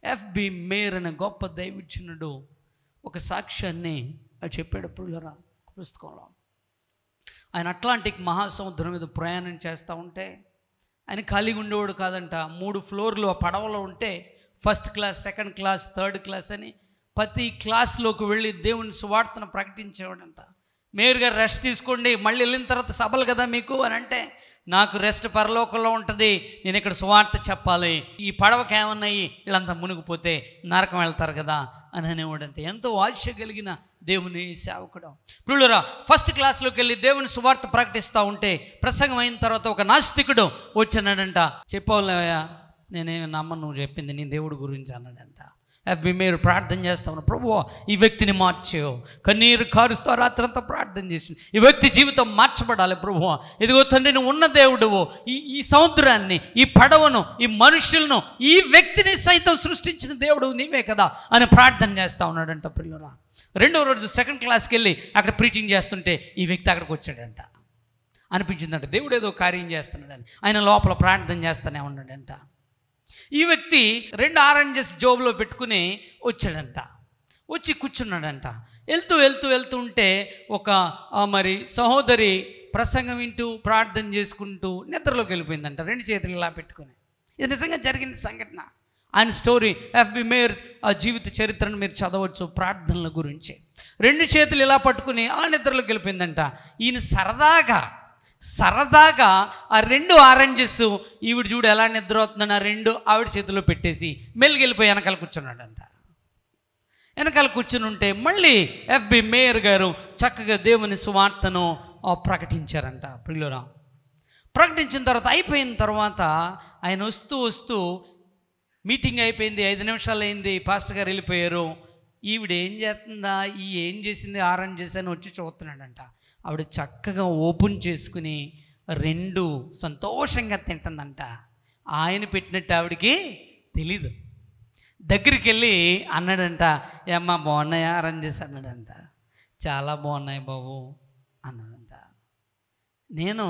FB Meyer అనే గొప్ప దైవచ్చునుడు ఒక సాక్ష్యాన్ని అది చెప్పాడు పుల్లరా పుస్తకంలో ఆయన అట్లాంటిక్ మహాసముద్రం మీద ప్రయాణం చేస్తూ ఉంటే ఆయన ఖాళీగా ఉండేవాడు కాదంట మూడు ఫ్లోర్లు ఆ పడవలో ఉంటే first class second class third class అని ప్రతి క్లాస్లోకి వెళ్ళి దేవుని సువార్తను ప్రకటించేవాడంట మేరుగా రెస్ట్ తీసుకోండి మళ్ళీ వెళ్ళిన తర్వాత సభలు కదా మీకు అని అంటే నాకు రెస్ట్ పరలోకంలో ఉంటుంది నేను ఇక్కడ సువార్త చెప్పాలి ఈ పడవకి ఏమన్నాయి వీళ్ళంతా మునిగిపోతే నరకం వెళ్తారు కదా అని అనేవాడంటే ఎంతో ఆశ కలిగిన దేవుని సేవకుడు పిల్లరా ఫస్ట్ క్లాస్లోకి వెళ్ళి దేవుని సువార్త ప్రకటిస్తూ ఉంటే ప్రసంగం అయిన తర్వాత ఒక నాస్తికుడు వచ్చానంట చెప్పవలేవయ్యా నేనేమి నమ్మ నువ్వు చెప్పింది నీ దేవుడి గురించి అన్నాడంట అవి మీరు ప్రార్థన చేస్తాను ప్రభు ఈ వ్యక్తిని మార్చేవు కన్నీరు కారుస్తూ రాత్రంతా ప్రార్థన చేసి ఈ వ్యక్తి జీవితం మార్చబడాలి ప్రభు ఇదిగో తండ్రి నువ్వు ఉన్న దేవుడువు ఈ ఈ సముద్రాన్ని ఈ పడవను ఈ మనుషులను ఈ వ్యక్తిని సైతం సృష్టించిన దేవుడు నీవే కదా అని ప్రార్థన చేస్తా ఉన్నాడంట ప్రియురా రెండో రోజు సెకండ్ క్లాస్కి వెళ్ళి అక్కడ ప్రీచింగ్ చేస్తుంటే ఈ వ్యక్తి అక్కడికి వచ్చాడంట అనిపించిందంట దేవుడు ఏదో కార్యం చేస్తున్నాడని ఆయన లోపల ప్రార్థన చేస్తూనే ఉన్నాడంట ఈ వ్యక్తి రెండు ఆరెంజెస్ జోబులో పెట్టుకుని వచ్చాడంట వచ్చి కూర్చున్నాడంట వెళ్తూ వెళ్తూ వెళ్తూ ఉంటే ఒక ఆ, మరి సహోదరి ప్రసంగం వింటూ ప్రార్థన చేసుకుంటూ నిద్రలోకి వెళ్ళిపోయిందంట రెండు చేతులు ఇలా పెట్టుకుని ఇది నిజంగా జరిగిన సంఘటన ఆయన స్టోరీ ఎఫ్బి మేర్ ఆ జీవిత చరిత్రను మీరు చదవచ్చు ప్రార్థనల గురించి రెండు చేతులు ఇలా పట్టుకుని ఆ నిద్రలోకి వెళ్ళిపోయిందంట ఈయన సరదాగా సరదాగా ఆ రెండు ఆరెంజెస్ ఈవిడ చూడు ఎలా నిద్ర అవుతుందని ఆ రెండు ఆవిడ చేతిలో పెట్టేసి మెల్లిగెళ్ళిపోయి వెనకాల కూర్చున్నాడంట వెనకాల కూర్చుని ఉంటే మళ్ళీ ఎఫ్బి మేయర్ గారు చక్కగా దేవుని సువార్తను ఆ, ప్రకటించారంట ప్రియులరా ప్రకటించిన తర్వాత అయిపోయిన తర్వాత ఆయన వస్తూ వస్తూ మీటింగ్ అయిపోయింది ఐదు నిమిషాలు అయింది పాస్టర్ గారు వెళ్ళిపోయారు ఈవిడ ఏం చేస్తుందా ఈ ఏం చేసింది ఆరెంజెస్ అని వచ్చి చూస్తున్నాడంట ఆవిడ చక్కగా ఓపెన్ చేసుకుని రెండు సంతోషంగా తింటుందంట ఆయన పెట్టినట్టు ఆవిడకి తెలీదు దగ్గరికి వెళ్ళి అన్నాడంట ఏమ్మా బాగున్నాయా ఆరెంజెస్ అన్నాడంట చాలా బాగున్నాయి బాబు అన్నదంట నేను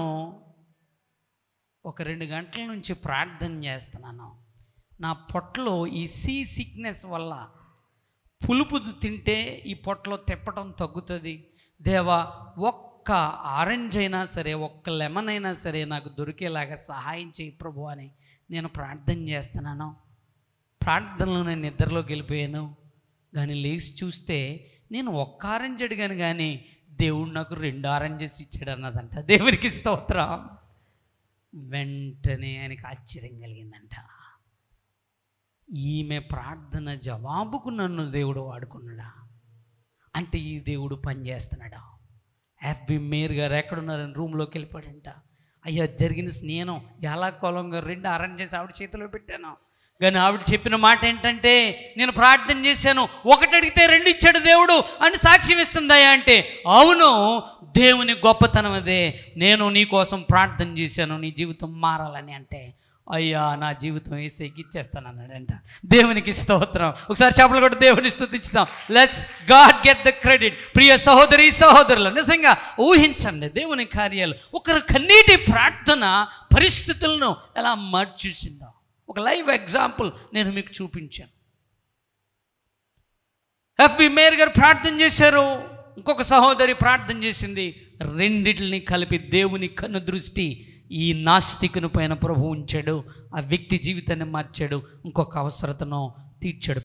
ఒక రెండు గంటల నుంచి ప్రార్థన చేస్తున్నాను నా పొట్టలో ఈ సీ సిక్నెస్ వల్ల పులుపు తింటే ఈ పొట్టలో తిప్పటం తగ్గుతుంది దేవా ఒక్క ఆరెంజ్ అయినా సరే ఒక్క లెమన్ అయినా సరే నాకు దొరికేలాగా సహాయం చేయి ప్రభు అని నేను ప్రార్థన చేస్తున్నాను ప్రార్థనలో నేను నిద్రలోకి వెళ్ళిపోయాను కానీ లేచి చూస్తే నేను ఒక్క ఆరెంజ్ అడిగాను కానీ దేవుడు నాకు రెండు ఆరెంజెస్ ఇచ్చాడు అన్నదంట దేవునికి స్తోత్రం వెంటనే ఆయనకి ఆశ్చర్యం కలిగిందంట ఈమె ప్రార్థన జవాబుకు నన్ను దేవుడు వాడుకున్నాడా అంటే ఈ దేవుడు పని చేస్తున్నాడా ఎఫ్బి మేర్ గారు ఎక్కడున్నారని రూమ్లోకి వెళ్ళిపోయాడంట అయ్యా జరిగిన నేను ఎలా కొలంగా రెండు అరేంజ్ ఆవిడ చేతిలో పెట్టాను కానీ ఆవిడ చెప్పిన మాట ఏంటంటే నేను ప్రార్థన చేశాను ఒకటి అడిగితే రెండు ఇచ్చాడు దేవుడు అని సాక్ష్యం ఇస్తుందయ్యా అంటే అవును దేవుని గొప్పతనం అదే నేను నీ కోసం ప్రార్థన చేశాను నీ జీవితం మారాలని అంటే అయ్యా నా జీవితం వేసేకి ఇచ్చేస్తాను అన్నాడంట దేవునికి స్తోత్రం ఒకసారి చేపలు కూడా దేవుని స్తుతించుదాం let's God get the credit ప్రియ సహోదరి సహోదరులు నిజంగా ఊహించండి దేవుని కార్యాలు ఒకరు కన్నీటి ప్రార్థన పరిస్థితులను ఎలా మార్చేసిందో ఒక లైవ్ ఎగ్జాంపుల్ నేను మీకు చూపించాను ఎఫ్బి మేయర్ గారు ప్రార్థన చేశారు ఇంకొక సహోదరి ప్రార్థన చేసింది రెండిటిని కలిపి దేవుని కన్ను దృష్టి ఈ నాస్తికుని పైన ప్రభు ఉంచాడు ఆ వ్యక్తి జీవితాన్ని మార్చాడు ఇంకొక అవసరతను తీర్చాడు